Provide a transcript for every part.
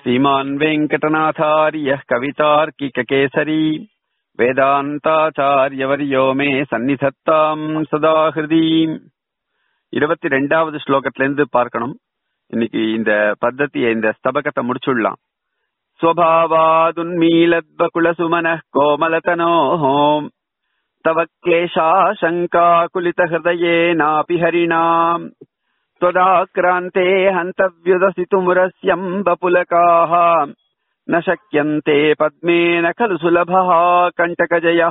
श्रीमान् वेङ्कटनाथार्यः कवितार्किककेसरी வேதாந்தாச்சாரியவரியோ மே சந்நிதத்தாம் சதா ஹிருதி இருபத்தி ரெண்டாவது ஸ்லோகத்துல இருந்து பார்க்கணும் இன்னைக்கு இந்த பத்ததியை இந்த ஸ்தபகத்தை முடிச்சுடலாம் स्वभावादुन्मीलद्वकुलसुमनः कोमलतनोः तव क्लेशा शङ्काकुलितहृदयेनापि हरिणाम् त्वदाक्रान्ते हन्तव्युदसितुमुरस्यम्बपुलकाः न शक्यन्ते पद्मेन खलु सुलभः கண்டகஜயः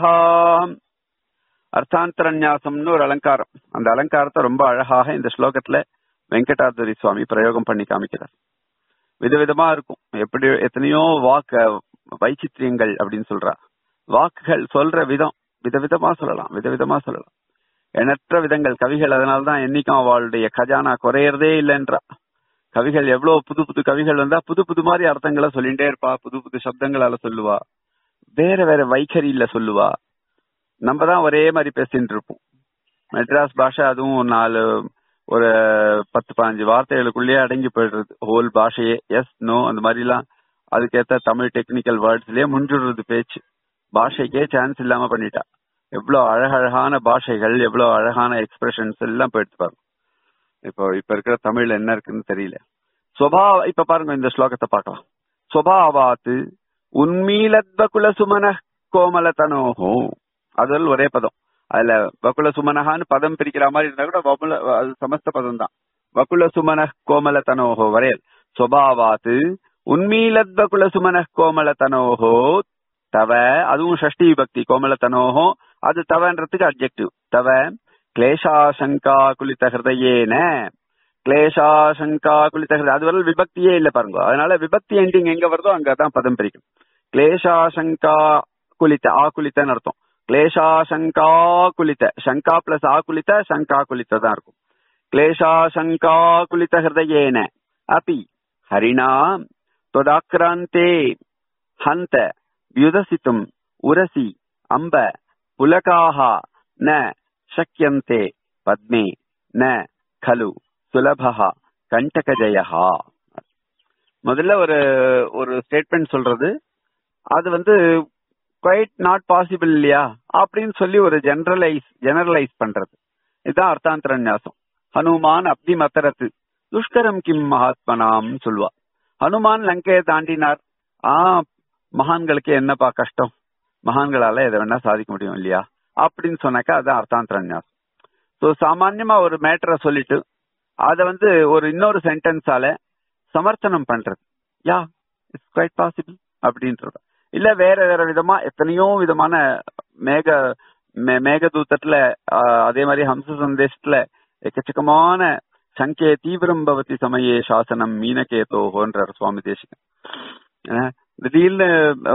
அர்த்தாந்தரநியாசம்னு ஒரு அலங்காரம் அந்த அலங்காரத்தை ரொம்ப அழகாக இந்த ஸ்லோகத்துல வெங்கடாதுரி சுவாமி பிரயோகம் பண்ணி காமிக்கிறார் விதவிதமா இருக்கும் எப்படி எத்தனையோ வாக்கு வைச்சித்திரியங்கள் அப்படின்னு சொல்றா வாக்குகள் சொல்ற விதம் விதவிதமா சொல்லலாம் விதவிதமா சொல்லலாம் எண்ணற்ற விதங்கள் கவிகள் அதனால்தான் என்னைக்கும் அவளுடைய கஜானா குறையறதே இல்லைன்றா கவிகள் எவ்வளவு புது புது கவிகள் வந்தா புது புது மாதிரி அர்த்தங்களை சொல்லிட்டே இருப்பா புது புது சப்தங்களால சொல்லுவா வேற வேற வைகரியில சொல்லுவா நம்ம தான் ஒரே மாதிரி பேசிட்டு இருப்போம் மெட்ராஸ் பாஷை அதுவும் ஒரு நாலு ஒரு பத்து பதினஞ்சு வார்த்தைகளுக்குள்ளேயே அடங்கி போயிடுறது ஹோல் பாஷையே எஸ் நோ அந்த மாதிரி எல்லாம் அதுக்கேத்த தமிழ் டெக்னிக்கல் வேர்ட்ஸ்லயே முன்றுடுறது பேச்சு பாஷைக்கே சான்ஸ் இல்லாம பண்ணிட்டா எவ்வளவு அழகழகான பாஷைகள் எவ்வளவு அழகான எக்ஸ்பிரஷன்ஸ் எல்லாம் போயிட்டு பாருங்க இப்போ இப்ப இருக்கிற தமிழ்ல என்ன இருக்குன்னு தெரியல சுவாவ இப்ப பாருங்க இந்த ஸ்லோகத்தை பார்க்கலாம் சுவாவாத்து உன்மீலத்வ குலசுமன கோமலதனோஹோ அதில் ஒரே பதம் அதுல வகுல சுமனகான்னு பதம் பிரிக்கிற மாதிரி இருந்தா கூட வகுல அது சமஸ்த பதம் தான் வகுல சுமன கோமல தனோஹோ வரையல் சுவாவாத்து உன்மீலத்வ குல சுமன கோமல தனோஹோ தவ அதுவும் ஷஷ்டி பக்தி கோமல தனோஹோ அது தவன்றதுக்கு அப்ஜெக்டிவ் தவ கிளேஷாசங்கா குலித ஹிருதயேன கிளேஷாசங்கா குலித ஹிருதய அது வரல விபக்தியே இல்ல பாருங்க அதனால விபக்தி எண்டிங் எங்க வருதோ அங்கதான் பதம் பிரிக்கும் கிளேஷாசங்கா குலித்த ஆகுலித்தன்னு அர்த்தம் கிளேஷா சங்கா குலித்த சங்கா பிளஸ் ஆகுலித்த சங்கா குலித்த தான் இருக்கும் கிளேஷா சங்கா குலித்த ஹிருதயேன அப்பி ஹரிணா தொதாக்கிராந்தே ஹந்த வியுதசித்தும் உரசி அம்ப புலகாக ந சக்கியந்தே பத்மே ந கலு சுலபா கண்டகஜயா முதல்ல ஒரு ஒரு ஸ்டேட்மெண்ட் சொல்றது அது வந்து குவைட் நாட் பாசிபிள் இல்லையா அப்படின்னு சொல்லி ஒரு ஜெனரலைஸ் ஜெனரலைஸ் பண்றது இதுதான் அர்த்தாந்தர நியாசம் ஹனுமான் அப்தி மத்தரத்து துஷ்கரம் கிம் மகாத்மனாம் சொல்லுவா ஹனுமான் லங்கையை தாண்டினார் ஆ மகான்களுக்கு என்னப்பா கஷ்டம் மகான்களால எதை வேணா சாதிக்க முடியும் இல்லையா அப்படின்னு சொன்னாக்கா அதுதான் அர்த்தாந்தர நியாசம் ஸோ சாமான்யமா ஒரு மேட்டரை சொல்லிட்டு அதை வந்து ஒரு இன்னொரு சென்டென்ஸால சமர்த்தனம் பண்றது யா இட்ஸ் குவைட் பாசிபிள் அப்படின்றது இல்ல வேற வேற விதமா எத்தனையோ விதமான மேக மேகதூத்தத்துல அதே மாதிரி ஹம்ச சந்தேசத்துல எக்கச்சக்கமான சங்கே தீவிரம் பவதி சமயே சாசனம் மீனகேதோன்றார் சுவாமி தேசிகன் திடீர்னு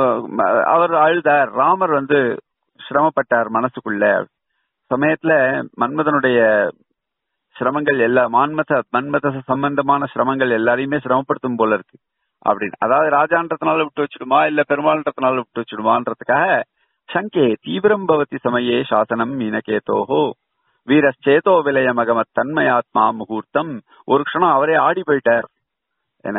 அவர் அழுதார் ராமர் வந்து சிரமப்பட்டார் மனசுக்குள்ள சமயத்துல மன்மதனுடைய சிரமங்கள் எல்லா மான்மத மன்மத சம்பந்தமான சிரமங்கள் எல்லாரையுமே சிரமப்படுத்தும் போல இருக்கு அப்படின்னு அதாவது ராஜான்றதுனால விட்டு வச்சிடுமா இல்ல பெருமாள்ன்றதுனால விட்டு வச்சிடுமான்றதுக்காக சங்கே தீவிரம் பவதி சமயே சாசனம் மீனகேதோஹோ வீரச்சேதோ விலய மகமத் தன்மயாத்மா முகூர்த்தம் ஒரு க்ஷணம் அவரே ஆடி போயிட்டார் என்ன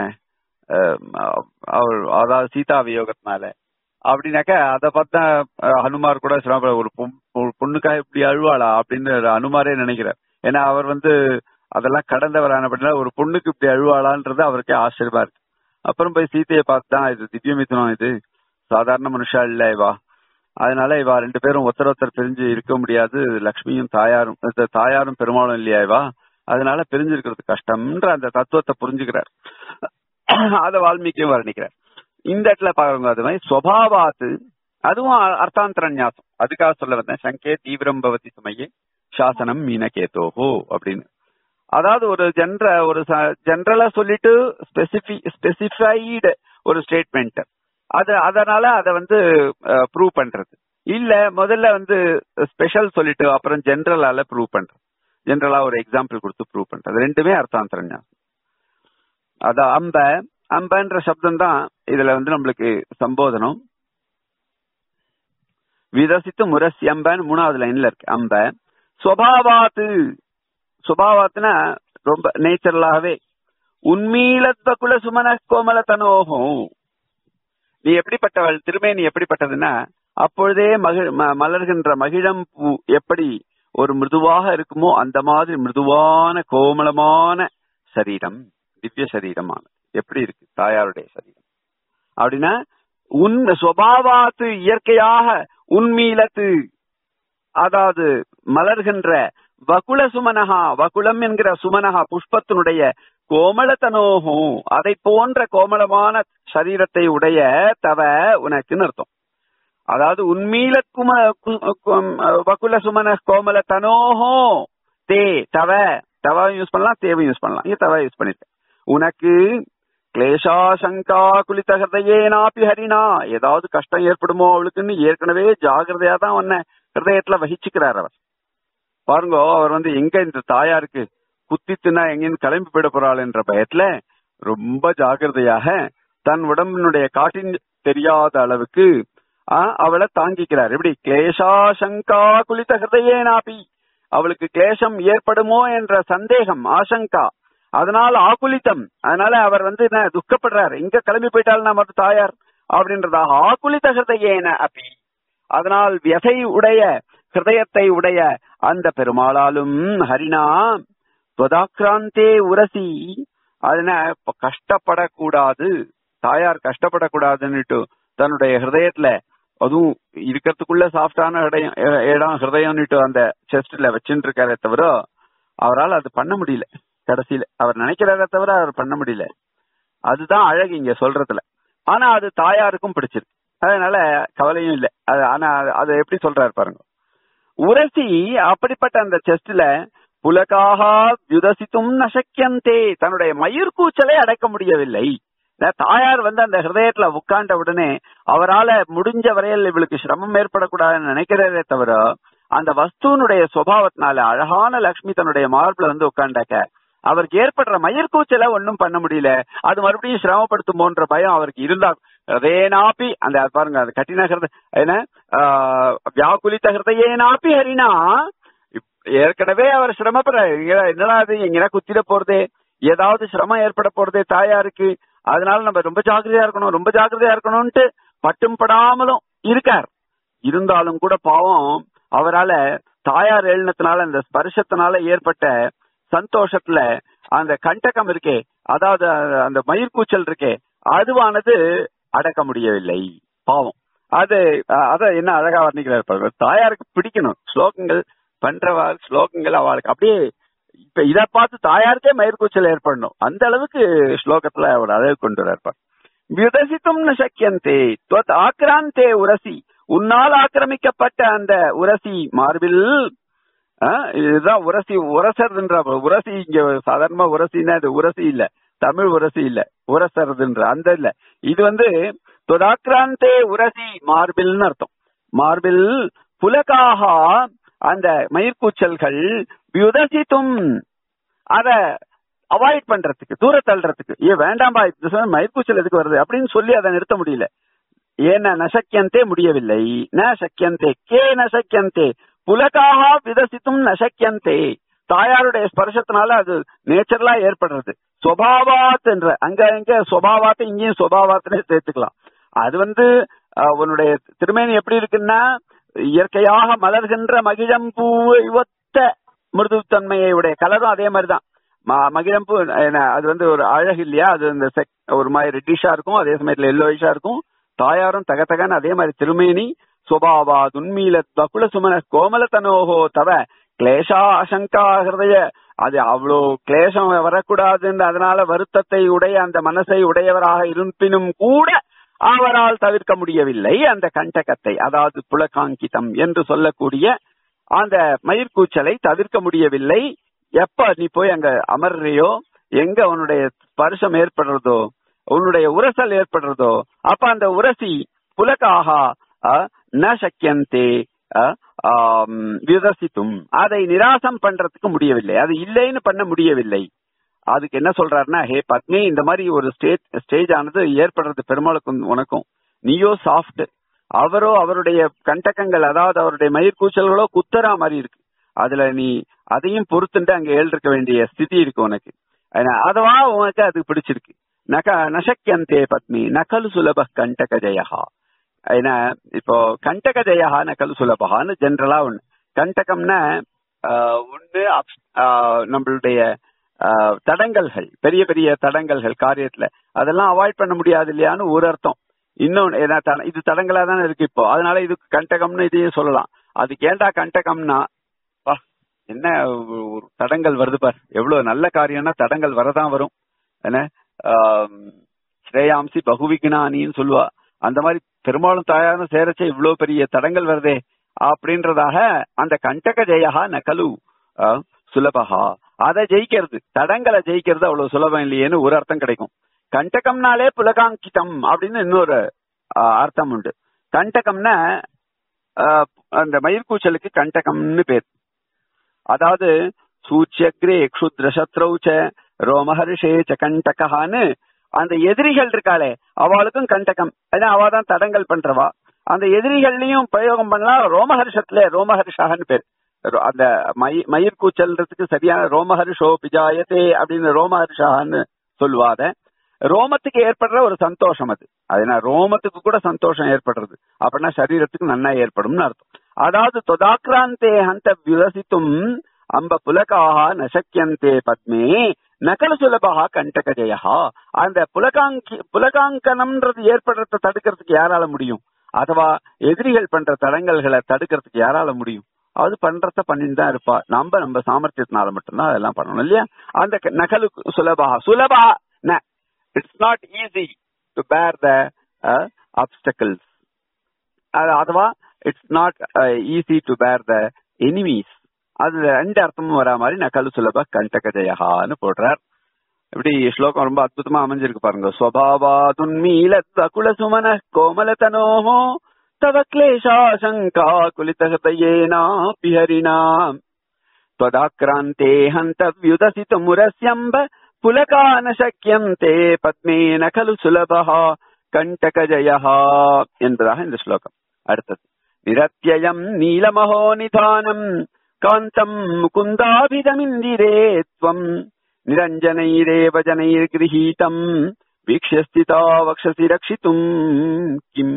அவர் அதாவது சீதா வியோகத்தினால அப்படின்னாக்க அதை பார்த்தா ஹனுமார் கூட சிரமப்பட ஒரு பொண்ணுக்காக இப்படி அழுவாளா அப்படின்னு ஹனுமாரே நினைக்கிறார் ஏன்னா அவர் வந்து அதெல்லாம் கடந்தவரான ஒரு பொண்ணுக்கு இப்படி அழுவாளான்றது அவருக்கே ஆச்சரியமா இருக்கு அப்புறம் போய் சீத்தையை பார்த்துதான் இது திவ்ய மிதுனம் இது சாதாரண மனுஷா இல்ல இவா அதனால இவா ரெண்டு பேரும் ஒருத்தர் ஒருத்தர் பிரிஞ்சு இருக்க முடியாது லக்ஷ்மியும் தாயாரும் தாயாரும் பெருமாளும் இல்லையா இவா அதனால பிரிஞ்சிருக்கிறது கஷ்டம்ன்ற அந்த தத்துவத்தை புரிஞ்சுக்கிறார் அத வால்மீகியும் வர்ணிக்கிறார் இந்த இடத்துல பாருங்க அது மாதிரி ஸ்வபாவாத்து அதுவும் அர்த்தாந்தர நியாசம் அதுக்காக சொல்ல வந்தேன் சங்கே தீவிரம் பவதி சுமையே சாசனம் மீனகேதோஹோ அப்படின்னு அதாவது ஒரு ஜென்ர ஒரு ஜென்ரலா சொல்லிட்டு ஸ்பெசிஃபி ஸ்பெசிஃபைடு ஒரு ஸ்டேட்மெண்ட் அது அதனால அதை வந்து ப்ரூவ் பண்றது இல்ல முதல்ல வந்து ஸ்பெஷல் சொல்லிட்டு அப்புறம் ஜென்ரலால ப்ரூவ் பண்றது ஜென்ரலா ஒரு எக்ஸாம்பிள் கொடுத்து ப்ரூவ் பண்றது ரெண்டுமே அர்த்தாந்தர ஞானம் அதான் அம்ப அம்பன்ற சப்தம் தான் இதுல வந்து நம்மளுக்கு சம்போதனம் விதசித்து முரசி அம்பன்னு மூணாவது லைன்ல இருக்கு அம்ப சுவாவாத்து சுபாவத்துனா ரொம்ப நேச்சுரலாகவே உண்மீலத்வ குல சுமன கோமல தனோகம் நீ எப்படிப்பட்டவள் திருமேனி எப்படிப்பட்டதுன்னா அப்பொழுதே மகிழ் ம- மலர்கின்ற மகிழம் பூ எப்படி ஒரு மிருதுவாக இருக்குமோ அந்த மாதிரி மிருதுவான கோமளமான சரீரம் திவ்ய சரீரமான எப்படி இருக்கு தாயாருடைய சரீரம் அப்படின்னா உன் சுவாவாத்து இயற்கையாக உண்மீலத்து அதாவது மலர்கின்ற வகுல சுமனகா வகுலம் என்கிற சுமனகா புஷ்பத்தினுடைய கோமளத்தனோகும் அதை போன்ற கோமளமான சரீரத்தை உடைய தவ உனக்குன்னு அர்த்தம் அதாவது உண்மீல கும கு- கு- வகுல சுமன கோமல தனோஹோ தே தவ தவ யூஸ் பண்ணலாம் தேவை யூஸ் பண்ணலாம் இங்க தவ யூஸ் பண்ணிருக்கேன் உனக்கு கிளேஷா சங்கா குளித்த ஹிருதயேனாபி ஹரினா ஏதாவது கஷ்டம் ஏற்படுமோ அவளுக்குன்னு ஏற்கனவே ஜாகிரதையா தான் உன்னை ஹிருதயத்துல வகிச்சுக்கிறார் அவர் பாருங்க அவர் வந்து எங்க இந்த தாயாருக்கு குத்தித்துனா எங்கேன்னு கிளம்பி போயிட போறாள் என்ற பயத்துல ரொம்ப ஜாகிரதையாக தன் உடம்பினுடைய காட்டின் தெரியாத அளவுக்கு ஆ, அவளை தாங்கிக்கிறார் எப்படி கிளேஷா சங்கா குளித்த ஹிருதயேனாபி அவளுக்கு கிளேசம் ஏற்படுமோ என்ற சந்தேகம் ஆசங்கா அதனால ஆகுலித்தம் அதனால அவர் வந்து என்ன துக்கப்படுறார் எங்க கிளம்பி போயிட்டால் நம்ம தாயார் அப்படின்றதாக ஆகுலித ஹிருதயேன அப்பி அதனால் வியசை உடைய ஹிருதயத்தை உடைய அந்த பெருமாளாலும் ஹரினா துவதாக்கிராந்தே உரசி அதன இப்ப கஷ்டப்படக்கூடாது தாயார் கஷ்டப்படக்கூடாதுன்னுட்டு தன்னுடைய ஹிருதயத்துல அதுவும் இருக்கிறதுக்குள்ள சாஃப்டான இடம் இடம் ஹிருதயம்னுட்டு அந்த செஸ்ட்ல வச்சுட்டு இருக்காரே தவிர அவரால் அது பண்ண முடியல கடைசியில அவர் நினைக்கிறாரே தவிர அவர் பண்ண முடியல அதுதான் அழகு இங்க சொல்றதுல ஆனா அது தாயாருக்கும் பிடிச்சிருக்கு அதனால கவலையும் இல்லை அது ஆனா அது- அது எப்படி சொல்றாரு பாருங்க உரசி அப்படிப்பட்ட அந்த செஸ்ட்ல புலகாக யுதசித்தும் நசக்கியந்தே தன்னுடைய மயிர் கூச்சலை அடக்க முடியவில்லை இந்த தாயார் வந்து அந்த ஹிருதயத்துல உட்கார்ந்த உடனே அவரால முடிஞ்ச வரையில் இவளுக்கு சிரமம் ஏற்படக்கூடாதுன்னு நினைக்கிறதே தவிர அந்த வஸ்துனுடைய சுபாவத்தினால அழகான லக்ஷ்மி தன்னுடைய மார்பிள வந்து உட்கார்ந்தாக்க அவருக்கு ஏற்படுற மயிர் கூச்சலை ஒன்னும் பண்ண முடியல அது மறுபடியும் சிரமப்படுத்துமோன்ற பயம் அவருக்கு இருந்தா ஹிருதயனாப்பி அந்த பாருங்க அந்த கட்டின ஹிருத என்ன ஆஹ், வியாக்குலித்த ஹிருதயேனாப்பி ஹரினா இப்- ஏற்கனவே அவர் சிரமப்படுறாரு இங்க என்னடா அது எங்கன்னா குத்திட போறதே ஏதாவது சிரமம் ஏற்பட போறதே தாயாருக்கு அதனால நம்ம ரொம்ப ஜாக்கிரதையா இருக்கணும் ரொம்ப ஜாக்கிரதையா இருக்கணும்ட்டு பட்டும் படாமலும் இருக்கார் இருந்தாலும் கூட பாவம் அவரால தாயார் எழுனத்தினால அந்த ஸ்பர்ஷத்தினால ஏற்பட்ட சந்தோஷத்துல அந்த கண்டகம் இருக்கே அதாவது அந்த மயிர்கூச்சல் இருக்கே அதுவானது அடக்க முடியவில்லை பாவம் அது அஹ், அத என்ன அழகா வர்ணிக்கிறார் பாருங்க தாயாருக்கு பிடிக்கணும் ஸ்லோகங்கள் பண்றவா ஸ்லோகங்கள் அவளுக்கு அப்படியே இப்ப இத பார்த்து தாயாருக்கே மயிர்கூச்சல் ஏற்படணும் அந்த அளவுக்கு ஸ்லோகத்துல அவர் அழகு கொண்டு இருப்பார் விதசித்தும் சக்கியந்தே துவத் ஆக்ராந்தே உரசி உன்னால் ஆக்கிரமிக்கப்பட்ட அந்த உரசி மார்பில் ஆ, இதுதான் உரசி உரசர்துன்ற உரசி இங்க சாதாரணமா உரசின்னா இது உரசி இல்ல தமிழ் உரசி இல்ல உரசர்துன்ற அந்த இல்ல இது வந்து தொதாக்ராந்தே உரசி மார்பில்னு அர்த்தம் மார்பில் புலகாக அந்த மயிர்கூச்சல்கள் வியுதசித்தும் அத அவாய்ட் பண்றதுக்கு தூர தள்ளுறதுக்கு ஏ வேண்டாம்பா இந்த சமயம் மயிர்கூச்சல் எதுக்கு வருது அப்படின்னு சொல்லி அதை நிறுத்த முடியல ஏன நசக்கியந்தே முடியவில்லை ந சக்கியந்தே கே நசக்கியந்தே புலகாக விதசித்தும் நசக்கியந்தே தாயாருடைய ஸ்பர்சத்தினால அது நேச்சுரலா ஏற்படுறது சுவாவாத் என்ற அங்க எங்க சுவாவாத்தை இங்கேயும் சுவாவாத்தினே சேர்த்துக்கலாம் அது வந்து அஹ், உன்னுடைய திருமேனி எப்படி இருக்குன்னா இயற்கையாக மலர்கின்ற மகிழம்பூ ஒத்த மிருதுத்தன்மையை உடைய கலரும் அதே மாதிரிதான் ம- மகிழம்பூ என்ன, அது வந்து ஒரு அழகு இல்லையா அது இந்த செக் ஒரு மாதிரி ரெட்டிஷா இருக்கும் அதே சமயத்துல எல்லோயிஷா இருக்கும் தாயாரும் தகதகன்னு அதே மாதிரி திருமேனி சுபாவா துன்மீல பகுல சுமன கோமல தனோகோ தவ கிளேஷா அசங்கா ஹிருதய அது அவ்வளோ கிளேசம் வரக்கூடாதுன்னு அதனால வருத்தத்தை உடைய அந்த மனசை உடையவராக இருப்பினும் கூட அவரால் தவிர்க்க முடியவில்லை அந்த கண்டகத்தை அதாவது புலகாங்கிதம் என்று சொல்லக்கூடிய அந்த மயிர்கூச்சலை தவிர்க்க முடியவில்லை எப்ப நீ போய் அங்க அமர்றியோ எங்க உன்னுடைய ஸ்பர்சம் ஏற்படுறதோ உன்னுடைய உரசல் ஏற்படுறதோ அப்ப அந்த உரசி புலகாக அஹ், ந சக்கியந்தே அஹ், ஆம், விதசித்தும் அதை நிராசம் பண்றதுக்கு முடியவில்லை அது இல்லைன்னு பண்ண முடியவில்லை அதுக்கு என்ன சொல்றாருன்னா ஹே பத்னி இந்த மாதிரி ஒரு ஸ்டேஜ் ஸ்டேஜ் ஆனது ஏற்படுறது பெருமாளுக்கும் உனக்கும் நீயோ சாஃப்ட் அவரோ அவருடைய கண்டகங்கள் அதாவது அவருடைய மயிர்கூச்சல்களோ குத்தரா மாதிரி இருக்கு அதுல நீ அதையும் பொறுத்துட்டு அங்க எழுந்திருக்க வேண்டிய ஸ்திதி இருக்கு உனக்கு ஏன்னா, அதுவா உனக்கு அது பிடிச்சிருக்கு நக நசக்கியந்தே பத்மி நகலு சுலப கண்டக ஜெயஹா ஏன்னா இப்போ கண்டக ஜெயஹா நகலு சுலபகான்னு ஜென்ரலா ஒண்ணு கண்டகம்னா ஆஹ், ஒண்ணு அப்ஸ்- ஆஹ், நம்மளுடைய ஆஹ், தடங்கல்கள் பெரிய பெரிய தடங்கல்கள் காரியத்துல அதெல்லாம் அவாய்ட் பண்ண முடியாது இல்லையான்னு ஒரு அர்த்தம் இன்னொன்னு ஏன்னா த- இது தடங்களா தானே இருக்கு இப்போ அதனால இது கண்டகம்னு இதையும் சொல்லலாம் அதுக்கு ஏன்டா கண்டகம்னா பா என்ன ஒரு ஒரு தடங்கள் வருது பார் எவ்வளவு நல்ல காரியம்னா தடங்கள் வரதான் வரும் என்ன ஆம், ஸ்ரேயாம்சி பகுவிக்னானின்னு சொல்லுவா அந்த மாதிரி பெரும்பாலும் தாயாரும் சேரச்சே இவ்வளவு பெரிய தடங்கள் வருதே அப்படின்றதாக அந்த கண்டக ஜெயஹா நகலு ஆ, சுலபஹா அதை ஜெயிக்கிறது தடங்களை ஜெயிக்கிறது அவ்வளவு சுலபம் இல்லையேன்னு ஒரு அர்த்தம் கிடைக்கும் கண்டகம்னாலே புலகாங்கிதம் அப்படின்னு இன்னொரு ஆ, அர்த்தம் உண்டு கண்டகம்னா ஆ, அந்த மயிர்கூச்சலுக்கு கண்டகம்னு பேர் அதாவது சூச்சியக்ரே க்ஷுத்ர சத்ரௌச்ச ரோமஹர்ஷே ச கண்டகான்னு அந்த எதிரிகள் இருக்காளே அவளுக்கும் கண்டகம் ஏன்னா அவ தான் தடங்கள் பண்றவா அந்த எதிரிகள்லயும் பிரயோகம் பண்ணலாம் ரோமஹர்ஷத்துல ரோமஹர்ஷான்னு பேர் ரோ- அந்த மயி மயிர் கூச்சல்ன்றதுக்கு சரியான ரோமஹர்ஷோ பிஜாயத்தே அப்படின்னு ரோமஹர்ஷான்னு சொல்லுவாத ரோமத்துக்கு ஏற்படுற ஒரு சந்தோஷம் அது அதனா ரோமத்துக்கு கூட சந்தோஷம் ஏற்படுறது அப்படின்னா சரீரத்துக்கு நன்னா ஏற்படும்னு அர்த்தம் அதாவது தொதாக்ராந்தே ஹந்த விரசித்தும் அம்ப புலகாக நசக்கியந்தே பத்மே நகல சுலபகா கண்டக ஜெயஹா அந்த புலகாங்கி புலகாங்கனம்ன்றது ஏற்படுறத தடுக்கிறதுக்கு யாரால முடியும் அதுவா எதிரிகள் பண்ற தடங்கல்களை தடுக்கிறதுக்கு யாரால முடியும் அது பண்றத பண்ணிட்டு தான் இருப்பா நம்ம நம்ம சாமர்த்தியத்தினால மட்டும்தான் அதெல்லாம் பண்ணணும் இல்லையா அந்த க- நகலு சுலபா சுலபா it's not easy to bear the அப்டக்கிள்ஸ் அதுவா it's not easy to bear the enemies அது ரெண்டு அர்த்தமும் வரா மாதிரி நகலு சுலப கண்டக ஜெயஹான்னு போடுறார் இப்படி ஸ்லோகம் ரொம்ப அற்புதமா அமைஞ்சிருக்கு பாருங்க ஸ்வபாவாதுன்மீல அகுல சுமன கோமலதனோஹோ தவ கிளேஷாசங்கா குலிதஹதயேனாபி ஹரிணா त्वदाक्रान्ते हन्तव्युदसितुमुरस्यम्ब पुलका न शक्यन्ते பத்மேன खलु சுலபः கண்டகஜயः என்பதாக இந்த ஸ்லோகம் அடுத்தது நிரத்யயம் நீலமஹோ நிதானம் காந்தம் முகுந்தாபிதமிந்திரே त्वम् நிரஞ்சனைரேவ ஜனைர்கிரஹீதம் வீக்ஷ்ய ஸ்திதா வக்ஷசி ரக்ஷித்தும் கிம்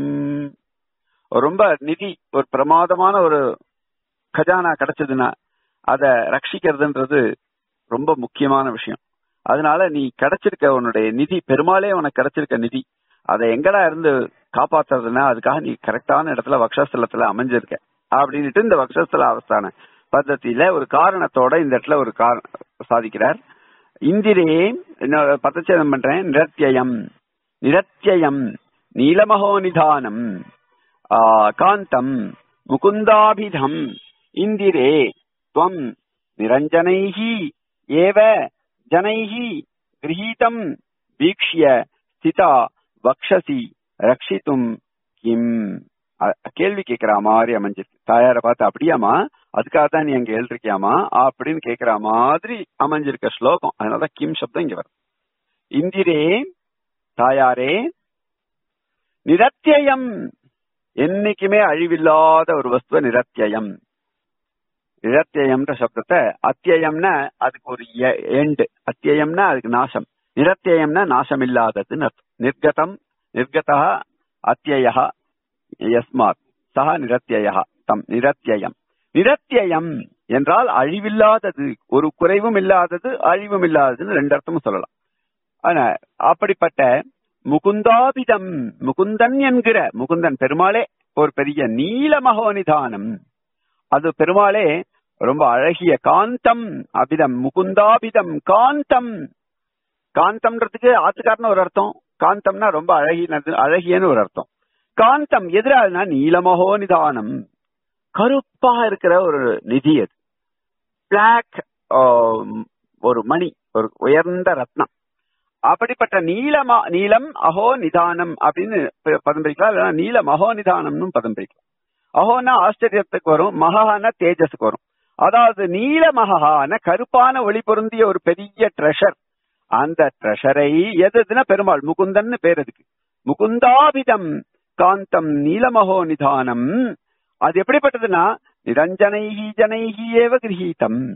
ரொம்ப நிதி ஒரு பிரமாதமான ஒரு கஜானா கிடைச்சதுன்னா அத ரட்சிக்கிறதுன்றது ரொம்ப முக்கியமான விஷயம் அதனால நீ கிடைச்சிருக்க உன்னுடைய நிதி பெருமாளே உனக்கு கிடைச்சிருக்க நிதி அதை எங்கடா இருந்து காப்பாத்துறதுன்னா அதுக்காக நீ கரெக்டான இடத்துல வக்ஷஸ்தலத்துல அமைஞ்சிருக்க அப்படின்னுட்டு இந்த வக்ஷஸ்தல அவஸ்தான பద్ధதியில ஒரு காரணத்தோட இந்த இடத்துல ஒரு காரணம் சாதிக்கிறார் இந்திரே இன்னொரு பதச்சேதம் பண்றேன் நிரத்தியம் நிரத்தியம் நீலமகோ நிதானம் ஆ, காந்தம் முகுந்தாபிதம் இந்திரே त्वम् निरञ्जनैः एव जनैः गृहीतम् वीक्ष्य स्थिता வக்ஷசி ரட்சித்தும் கிம் அ- கேள்வி கேட்கிற மாதிரி அமைஞ்சிருக்கு தாயார பார்த்து அப்படியாமா அதுக்காக தான் நீ அங்க எழுதிருக்கியாமா அப்படின்னு கேட்கிற மாதிரி அமைஞ்சிருக்க ஸ்லோகம் அதனாலதான் கிம் சப்தம் இங்க வரும் இந்திரே தாயாரே நிரத்தியம் என்னைக்குமே அழிவில்லாத ஒரு வஸ்துவ நிரத்தியம் நிரத்தியம்ன்ற சப்தத்தை அத்தியம்னா அதுக்கு ஒரு எண்டு அத்தியம்னா அதுக்கு நாசம் நிரத்தியம்னா நாசம் இல்லாததுன்னு அர்த்தம் நிர்கதம் நிர்கதா அத்திய யஸ்மாத் சஹ நிரத்திய தம் நிரத்தியம் நிரத்தியம் என்றால் அழிவில்லாதது ஒரு குறைவும் இல்லாதது அழிவும் இல்லாததுன்னு ரெண்டு அர்த்தமும் சொல்லலாம் ஆனா அப்படிப்பட்ட முகுந்தாபிதம் முகுந்தன் என்கிற முகுந்தன் பெருமாளே ஒரு பெரிய நீல மகோனிதானம் அது பெருமாளே ரொம்ப அழகிய காந்தம் அபிதம் முகுந்தாபிதம் காந்தம் காந்தம்ன்றதுக்கு ஆத்துக்காரன்னு ஒரு அர்த்தம் காந்தம்னா ரொம்ப அழகினது அழகியன்னு ஒரு அர்த்தம் காந்தம் எதிரானா நீலமகோ நிதானம் கருப்பா இருக்கிற ஒரு நிதி அது பிளாக் ஒரு மணி ஒரு உயர்ந்த ரத்னம் அப்படிப்பட்ட நீலமா நீலம் அஹோ நிதானம் அப்படின்னு ப- பதம் பிரிக்கலாம் இல்லைன்னா நீலம் அஹோ நிதானம்னு பதம் பிரிக்கலாம் அஹோனா ஆச்சரியத்துக்கு வரும் மகான தேஜஸுக்கு வரும் அதாவது நீல மகான கருப்பான ஒளி பொருந்திய ஒரு பெரிய ட்ரெஷர் அந்த ட்ரெஷரை எதுனா பெருமாள் முகுந்தன்னு பேர் அதுக்கு முகுந்தாபிதம் காந்தம் நீலமகோ நிதானம் அது எப்படிப்பட்டதுன்னா நிரஞ்சனைஹி ஜனைஹி ஏவ கிரகீதம்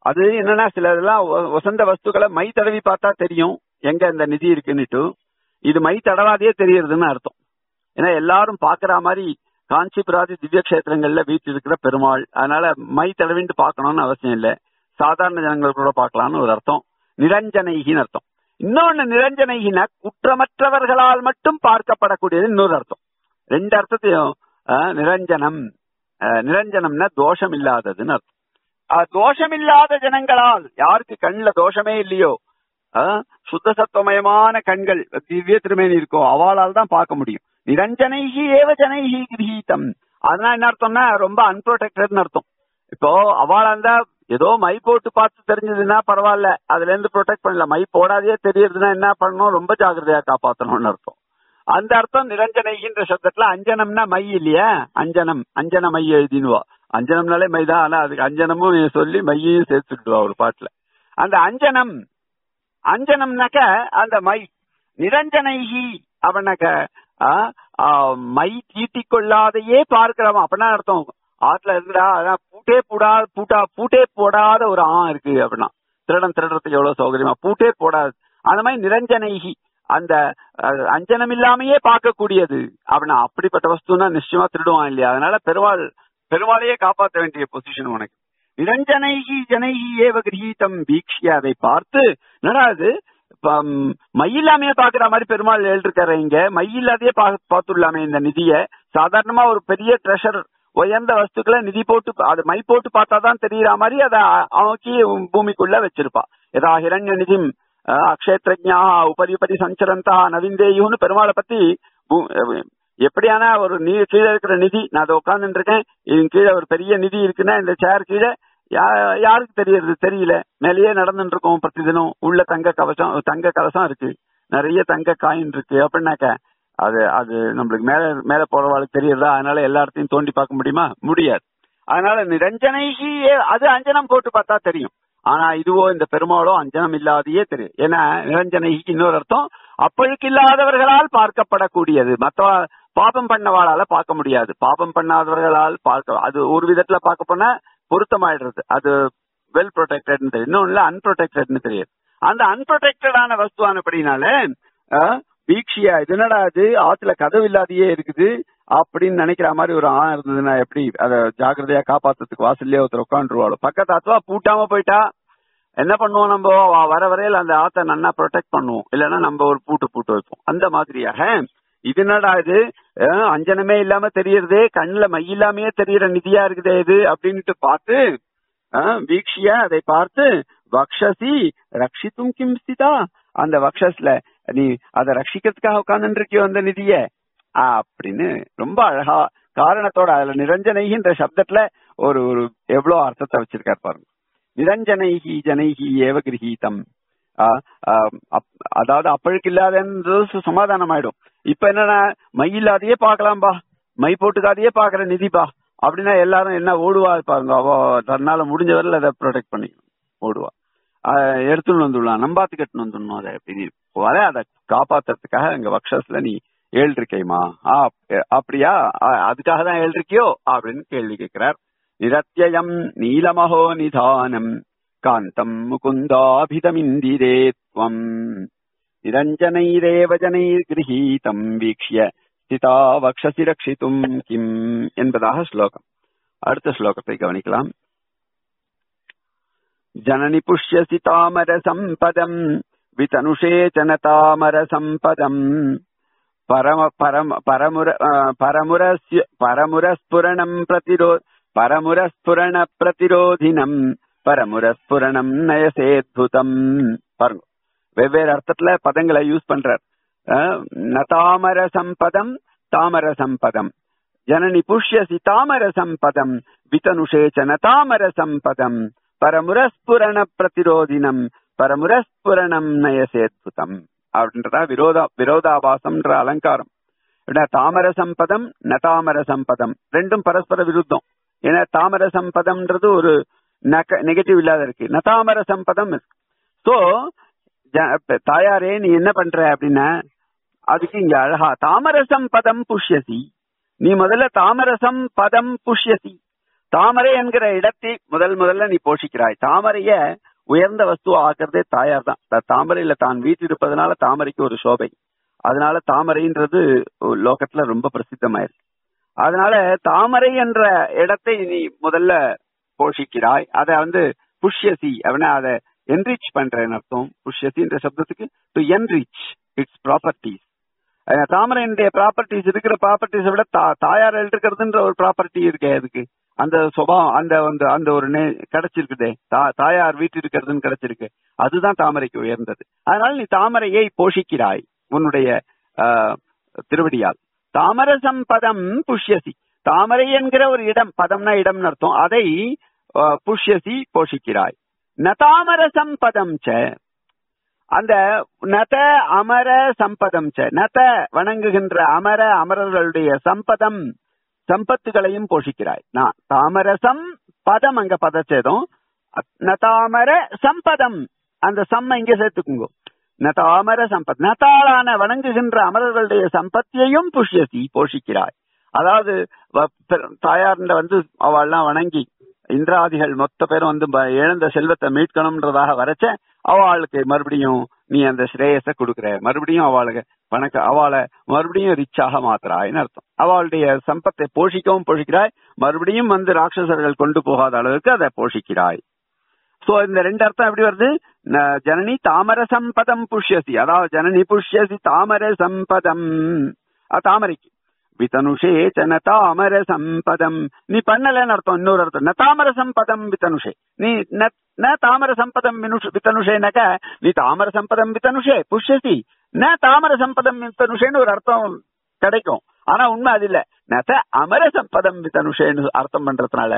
அது என்னன்னா சில இதெல்லாம் ஒ- வசந்த வஸ்துக்களை மை தடவி பார்த்தா தெரியும் எங்க இந்த நிதி இருக்குன்னுட்டு இது மை தடவாதே தெரியறதுன்னு அர்த்தம் ஏன்னா எல்லாரும் பாக்குற மாதிரி காஞ்சிபுராதி திவ்ய கஷேத்திரங்கள்ல வீட்டில் இருக்கிற பெருமாள் அதனால மை தடவிட்டு பார்க்கணும்னு அவசியம் இல்லை சாதாரண ஜனங்கள் கூட பார்க்கலாம்னு ஒரு அர்த்தம் நிரஞ்சனைகின்னு அர்த்தம் இன்னொன்னு நிரஞ்சனைகின குற்றமற்றவர்களால் மட்டும் பார்க்கப்படக்கூடியது இன்னொரு அர்த்தம் ரெண்டு அர்த்தத்தையும் அஹ், நிரஞ்சனம் அஹ், நிரஞ்சனம்னா தோஷம் இல்லாததுன்னு அர்த்தம் அஹ், தோஷம் இல்லாத ஜனங்களால் யாருக்கு கண்ணுல தோஷமே இல்லையோ அஹ், சுத்த சத்துவமயமான கண்கள் திவ்ய திருமேனி இருக்கோ அவளால் தான் பார்க்க முடியும் நிரஞ்சனைகி ஏவ ஜனைகி கிரகீதம் அதனால என்ன அர்த்தம்னா ரொம்ப அன்ப்ரொடெக்டட்னு அர்த்தம் இப்போ அவளா இருந்தா ஏதோ மை போட்டு பார்த்து தெரிஞ்சதுன்னா பரவாயில்ல அதுல இருந்து ப்ரொடெக்ட் பண்ணல மை போடாதே தெரியுதுன்னா என்ன பண்ணணும் ரொம்ப ஜாக்கிரதையா காப்பாத்தணும்னு அர்த்தம் அந்த அர்த்தம் நிரஞ்சனைகின்ற சப்தத்துல அஞ்சனம்னா மை இல்லையா அஞ்சனம் அஞ்சன மை எழுதினுவா அஞ்சனம்னாலே மை தான் ஆனா அதுக்கு அஞ்சனமும் சொல்லி மையையும் சேர்த்துக்கிடுவா ஒரு பாட்டுல அந்த அஞ்சனம் அஞ்சனம்னாக்க அந்த மை நிரஞ்சனைகி அவனாக்க ஆ, ஆ, மை தீட்டிக் கொள்ளாதையே பார்க்கிறவன் அப்படின்னா அர்த்தம் ஆத்துல இருந்தா அதான் பூட்டே பூடா பூட்டா பூட்டே போடாத ஒரு ஆ இருக்கு அப்படின்னா திருடன் திருடுறதுக்கு எவ்வளவு சௌகரியமா பூட்டே போடாது அந்த மாதிரி நிரஞ்சனைகி அந்த அஹ், அஞ்சனம் இல்லாமையே பார்க்கக்கூடியது அப்படின்னா அப்படிப்பட்ட வஸ்துனா நிச்சயமா திருடுவான் இல்லையா அதனால பெருமாள் பெருமாளையே காப்பாற்ற வேண்டிய பொசிஷன் உனக்கு நிரஞ்சனைகி ஜனைகி ஏவ கிரகீதம் பீக்ஷிய அதை பார்த்து என்னடா அது இப்ப, ம், மை இல்லாமையே பாக்குற மாதிரி பெருமாள் எழுதிருக்காரு இங்க மை இல்லாதையே பா- பார்த்துடலாமே இந்த நிதிய சாதாரணமா ஒரு பெரிய ட்ரெஷர் உயர்ந்த வஸ்துக்களை நிதி போட்டு அது மை போட்டு பார்த்தாதான் தெரியற மாதிரி அதை அவக்கி பூமிக்குள்ள வச்சிருப்பா ஏதா ஹிரண்ய நிதிம் அஹ், அக்ஷயத்ரஜா உபரி உபரி சஞ்சரந்தா நவீந்தேயுன்னு பெருமாளை பத்தி பூ- அஹ், எப்படியான ஒரு நீ கீழே இருக்கிற நிதி நான் அதை உட்கார்ந்துட்டு இருக்கேன் இதன் கீழே ஒரு பெரிய நிதி இருக்குன்னா இந்த சேர் கீழே யா- யாருக்கு தெரியறது தெரியல மேலேயே நடந்துட்டு இருக்கோம் பிரதி தினம் உள்ள தங்க கவசம் தங்க கலசம் இருக்கு நிறைய தங்க காயின் இருக்கு அப்படின்னாக்க அது அது நம்மளுக்கு மேல மேல போறவாளுக்கு தெரியறதா அதனால எல்லா இடத்தையும் தோண்டி பார்க்க முடியுமா முடியாது அதனால நிரஞ்சனைகி அது அஞ்சனம் போட்டு பார்த்தா தெரியும் ஆனா இதுவோ இந்த பெருமாளோ அஞ்சனம் இல்லாதையே தெரியும் ஏன்னா நிரஞ்சனைக்கு இன்னொரு அர்த்தம் அப்பழுக்கு இல்லாதவர்களால் பார்க்கப்படக்கூடியது மற்ற பாபம் பண்ணவாளால பார்க்க முடியாது பாபம் பண்ணாதவர்களால் பார்க்க அது ஒரு விதத்துல பார்க்க போனா பொருத்தமாயிடுறது அது வெல் ப்ரொடெக்டட் இன்னொன்னு அன்ப்ரொடெக்டட்னு தெரியாது அந்த அன்ப்ரொடெக்டடான வஸ்துவானபடினால வீக்ஷியா இது என்னடா அது ஆத்துல கதவு இல்லாதையே இருக்குது அப்படின்னு நினைக்கிற மாதிரி ஒரு ஆண் இருந்ததுன்னா எப்படி அத ஜாக்கிரதையா காப்பாத்துறதுக்கு வாசல்லே ஒருத்தர் உட்காந்துருவாளோ பக்கத்து ஆத்துவா பூட்டாம போயிட்டா என்ன பண்ணுவோம் நம்ம அவ வர வரையில அந்த ஆத்த நன்னா ப்ரொடெக்ட் பண்ணுவோம் இல்லைன்னா நம்ம ஒரு பூட்டு பூட்டு வைப்போம் அந்த மாதிரியாக இது என்னடா இது அஹ், அஞ்சனமே இல்லாம தெரியறதே கண்ணுல மை இல்லாமயே தெரியற நிதியா இருக்குதே இது அப்படின்ட்டு பார்த்து அஹ், வீக்ஷியா அதை பார்த்து வக்ஷசி ரட்சித்தும் கிம் ஸ்திதா அந்த வக்ஷஸ்ல நீ அதை ரட்சிக்கிறதுக்காக உட்கார்ந்து இருக்கியோ அந்த நிதிய அப்படின்னு ரொம்ப அழகா காரணத்தோட அதுல நிரஞ்சனைகின்ற சப்தத்துல ஒரு ஒரு எவ்வளவு அர்த்தத்தை வச்சிருக்காரு பாருங்க நிரஞ்சனைகி ஜனைகி ஏவ கிரகீதம் ஆ, ஆ, அப்- அதாவது அப்பழுக்கு இல்லாதன்றது சமாதானம் ஆயிடும் இப்ப என்னன்னா மை இல்லாதையே பாக்கலாம்பா மை போட்டுக்காதையே பாக்குற நிதிப்பா அப்படின்னா எல்லாரும் என்ன ஓடுவா பாருங்க அவ தன்னால முடிஞ்ச வரல அதை ப்ரொடெக்ட் பண்ணிக்கணும் ஓடுவா ஆ, எடுத்துன்னு வந்துடலாம் நம்பாத்து கட்டுன்னு வந்துடணும் அதை அப்படின்னு வர அதை காப்பாத்துறதுக்காக எங்க வக்ஷஸ்ல நீ ஏழு இருக்கையுமா ஆ, அப்- அப்படியா ஆ, அதுக்காக தான் ஏழு இருக்கியோ அப்படின்னு கேள்வி கேட்கிறார் நிரத்யயம் நீலமஹோ நிதானம் காந்தம் முகுந்தாபிதமிந்திரே त्वम् நிரஞ்சனைரேவ ஜனைர்கிரகீதம் வீக்ஷ்ய ஸ்திதா வக்ஷசி ரக்ஷித்தும் கிம் என்பதாக ஸ்லோகம் அடுத்த ஸ்லோகத்தை கவனிக்கலாம் ஜனனி புஷ்யசி தாமர சம்பதம் விதனுஷே ஜன தாமர சம்பதம் பரம பரம பரமுர அஹ், பரமுரஸ்ய பரமுரஸ்புரணம் பிரதிரோ பரமுரஸ்புரண பிரதிரோதினம் பரமுரஸ்புரணம் நயசேத்புதம் பாருங்க வெவ்வேறு அர்த்தத்துல பதங்களை யூஸ் பண்றார் அஹ், நதாமர சம்பதம் தாமர சம்பதம் ஜனனி புஷ்யசி தாமர சம்பதம் விதனுஷே ச நதாமர சம்பதம் பரமுரஸ்புரண பிரதிரோதினம் பரமுரஸ்புரணம் நயசேத்புதம் அப்படின்றதா விரோதா விரோதாபாசம்ன்ற அலங்காரம் ஏன்னா தாமர சம்பதம் நதாமர சம்பதம் ரெண்டும் பரஸ்பர விருத்தம் ஏன்னா தாமர சம்பதம்ன்றது ஒரு நெகட்டிவ் இல்லாத இருக்கு நதாமர சம்பதம் சோ தாயாரே நீ என்ன பண்ற அப்படின்னா அதுக்கு இங்க அழகா தாமரசம் பதம் புஷ்யசி நீ முதல்ல தாமரசம் பதம் புஷ்யசி தாமரை என்கிற இடத்தை முதல் முதல்ல நீ போஷிக்கிறாய் தாமரைய உயர்ந்த வஸ்துவா ஆக்குறதே தாயார் தான் த- தாமரையில தான் வீட்டிருப்பதனால தாமரைக்கு ஒரு சோபை அதனால தாமரைன்றது லோகத்துல ரொம்ப பிரசித்தமாயிருக்கு அதனால தாமரை என்ற இடத்தை நீ முதல்ல போஷிக்கிறாய் அதை வந்து புஷ்யசி அப்படின்னா அதை என்ரிச் பண்றேன்னு அர்த்தம் புஷ்யசின்ற சப்தத்துக்கு டு என்ரிச் இட்ஸ் ப்ராப்பர்ட்டிஸ் தாமரையினுடைய ப்ராப்பர்ட்டிஸ் இருக்கிற ப்ராப்பர்ட்டிஸை விட தா- தாயார் இருக்கிறதுன்ற ஒரு ப்ராப்பர்ட்டி இருக்கே அதுக்கு அந்த சுபாவம் அந்த அந்த அந்த ஒரு நே- கிடைச்சிருக்குதே தா- தாயார் வீட்டு இருக்கிறதுன்னு கிடைச்சிருக்கு அதுதான் தாமரைக்கு உயர்ந்தது அதனால நீ தாமரையை போஷிக்கிறாய் உன்னுடைய ஆஹ், திருவடியால் தாமர சம்பதம் புஷ்யசி தாமரை என்கிற ஒரு இடம் பதம்னா இடம்னு அர்த்தம் அதை ஆஹ், புஷ்யசி போஷிக்கிறாய் நதாமர சம்பதம் ச அந்த நத அமர சம்பதம் ச நத வணங்குகின்ற அமர அமரர்களுடைய சம்பதம் சம்பத்துகளையும் போஷிக்கிறாய் நான் தாமரசம் பதம் அங்க பதச்சேதம் நதாமர சம்பதம் அந்த சம்ம இங்க சேர்த்துக்குங்க நதாமர சம்பத் நதாளான வணங்குகின்ற அமரர்களுடைய சம்பத்தியையும் புஷ்யசி போஷிக்கிறாய் அதாவது வ- பெ- தாயார்ல வந்து அவள்லாம் வணங்கி இந்திராதிகள் மொத்த பேரும் வந்து ப- இழந்த செல்வத்தை மீட்கணும்ன்றதாக வரைச்ச அவளுக்கு மறுபடியும் நீ அந்த ஸ்ரேயஸ கொடுக்குற மறுபடியும் அவளுக்கு வணக்க அவளை மறுபடியும் ரிச்சாக மாத்துறாய்னு அர்த்தம் அவளுடைய சம்பத்தை போஷிக்கவும் போஷிக்கிறாய் மறுபடியும் வந்து ராட்சசர்கள் கொண்டு போகாத அளவுக்கு அதை போஷிக்கிறாய் சோ இந்த ரெண்டு அர்த்தம் எப்படி வருது ந- ஜனனி தாமர சம்பதம் புஷ்யசி அதாவது ஜனனி புஷ்யசி தாமர சம்பதம் அது தாமரைக்கு விதனுஷே சன தாமர சம்பதம் நீ பண்ணலன்னு அர்த்தம் இன்னொரு அர்த்தம் ந தாமர சம்பதம் விதனுஷே நீ ந- ந தாமர சம்பதம் வினுஷ- விதனுஷேனாக்க நீ தாமர சம்பதம் விதனுஷே புஷ்யசி ந தாமர சம்பதம் வித்தனுஷேன்னு ஒரு அர்த்தம் கிடைக்கும் ஆனா உண்மை அது இல்ல நத அமர சம்பதம் வித்தனுஷேன்னு அர்த்தம் பண்றதுனால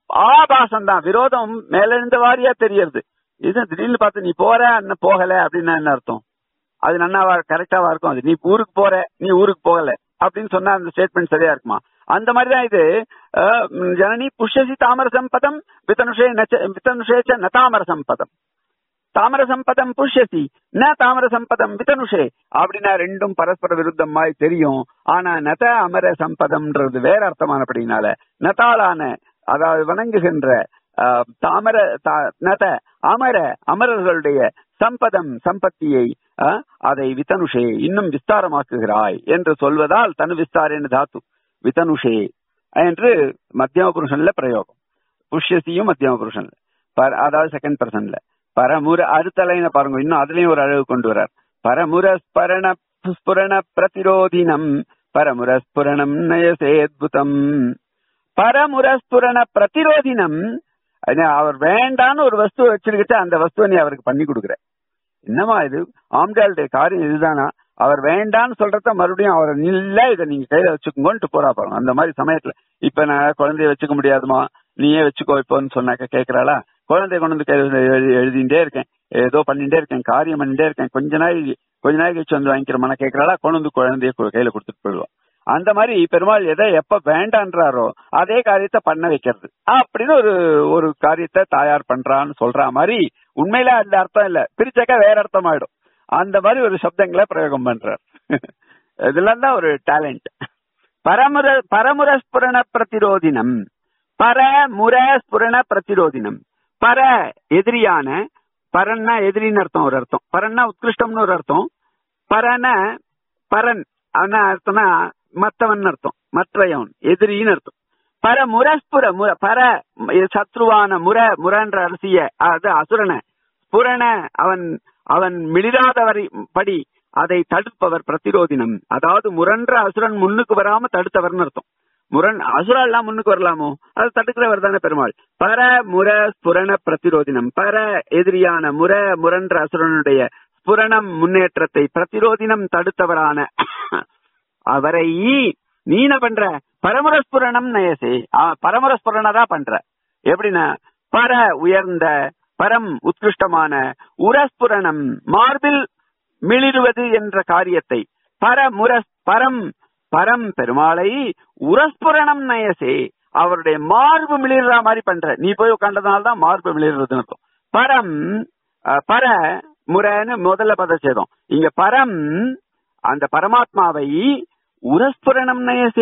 ஆபாசம் தான் விரோதம் மேல இருந்த வாரியா தெரியறது இது திடீர்னு பார்த்து நீ போற அண்ணன் போகல அப்படின்னா என்ன அர்த்தம் அது நன்னாவா கரெக்டாவா இருக்கும் அது நீ ஊருக்கு போற நீ ஊருக்கு போகல அப்படின்னு சொன்னா அந்த ஸ்டேட்மெண்ட் சரியா இருக்குமா அந்த மாதிரிதான் இது அஹ், ம், ஜனனி புஷ்யசி தாமர சம்பதம் வித்தனுஷே நச்ச- வித்தனுஷேச்ச ந தாமர சம்பதம் தாமர சம்பதம் புஷ்யசி ந தாமர சம்பதம் வித்தனுஷே அப்படின்னா ரெண்டும் பரஸ்பர விருத்தமாய் தெரியும் ஆனா நத அமர சம்பதம்ன்றது வேற அர்த்தமானபடினால நதாளான அதாவது வணங்குகின்ற ஆஹ், தாமர தா- நத அமர அமரர்களுடைய சம்பதம் சம்பத்தியை ஆஹ், அதை வித்தனுஷே இன்னும் விஸ்தாரமாக்குகிறாய் என்று சொல்வதால் தனு விஸ்தாரேன்னு தாத்து வித்தனுஷே என்று மத்தியம புருஷன்ல பிரயோகம் புஷ்யசியும் மத்தியம புருஷன்ல பர- அதாவது செகண்ட் பர்சன்ல பரமுர அடுத்த லைனை பாருங்க இன்னும் அதுலயும் ஒரு அழகு கொண்டு வர்றார் பரமுர ஸ்பரண ஸ்புரண பிரதிரோதினம் பரமுர ஸ்புரணம் நயசேத்புதம் பரமுர ஸ்புரண பிரதிரோதினம் அது அவர் வேண்டான்னு ஒரு வஸ்துவை வச்சிருக்கிட்டு அந்த வஸ்துவை நீ அவருக்கு பண்ணி கொடுக்குற என்னமா இது ஆம்டாளுடைய காரியம் இதுதானா அவர் வேண்டான்னு சொல்றத மறுபடியும் அவர் இல்ல இதை நீங்க கையில வச்சுக்கோங்கன்ட்டு போறா பாருங்க அந்த மாதிரி சமயத்துல இப்ப நான் குழந்தைய வச்சுக்க முடியாதுமா நீயே வச்சுக்கோ இப்போன்னு சொன்னாக்க கேக்குறாளா குழந்தைய கொண்டு வந்து கையில எழுதி- எழுதிட்டே இருக்கேன் ஏதோ பண்ணிட்டே இருக்கேன் காரியம் பண்ணிட்டே இருக்கேன் கொஞ்ச நாள் கொஞ்ச நாள் கழிச்சு வந்து வாங்கிக்கிறமான கேக்குறாளா கொண்டு வந்து குழந்தைய கு- கையில கொடுத்துட்டு போயிடுவோம் அந்த மாதிரி பெருமாள் எதை எப்ப வேண்டான்றாரோ அதே காரியத்தை பண்ண வைக்கிறது அப்படின்னு ஒரு ஒரு காரியத்தை தாயார் பண்றான்னு சொல்ற மாதிரி உண்மையில அந்த அர்த்தம் இல்ல பிரிச்சாக்கா வேற அர்த்தம் ஆயிடும் அந்த மாதிரி ஒரு சப்தங்களை பிரயோகம் பண்றார் இதெல்லாம் தான் ஒரு டேலண்ட் பரமுர பரமுர ஸ்புரண பிரதிரோதினம் பரமுர ஸ்புரண பிரதிரோதினம் பர எதிரியான பரன்னா எதிரின்னு அர்த்தம் ஒரு அர்த்தம் பரன்னா உத்கிருஷ்டம்னு ஒரு அர்த்தம் பரன பரன் என்ன அர்த்தம்னா மத்தவன் அர்த்தம் மற்றவன் எதிரின்னு அர்த்தம் பர முரஸ்புர முர பர சத்ருவான முர முரன்ற அரசிய அது அசுரன புரண அவன் அவன் மிளிராதவரை படி அதை தடுப்பவர் பிரதிரோதினம் அதாவது முரன்ற அசுரன் முன்னுக்கு வராம தடுத்தவர்னு அர்த்தம் முரண் அசுரா எல்லாம் முன்னுக்கு வரலாமோ அது தடுக்கிறவர் தானே பெருமாள் பர முர ஸ்புரண பிரதிரோதினம் பர எதிரியான முர முரன்ற அசுரனுடைய ஸ்புரணம் முன்னேற்றத்தை பிரதிரோதினம் தடுத்தவரான அவரை நீ என்ன பண்ற பரமுரஸ்புரணம் நயசே பரமுரஸ்புரணதா பண்ற எப்படின்னா பர உயர்ந்த பரம் உத்கிருஷ்டமான உரஸ்புரணம் மார்பில் மிளிருவது என்ற காரியத்தை பரமுரஸ் பரம் பரம் பெருமாளை உரஸ்புரணம் நயசே அவருடைய மார்பு மிளிர்ற மாதிரி பண்ற நீ போய் உட்காண்டதுனால தான் மார்பு மிளிர்றதுன்னு அர்த்தம் பரம் அஹ், பர முறைன்னு முதல்ல பதச்சேதம் இங்க பரம் அந்த பரமாத்மாவை உரஸ்புரணம் நயசே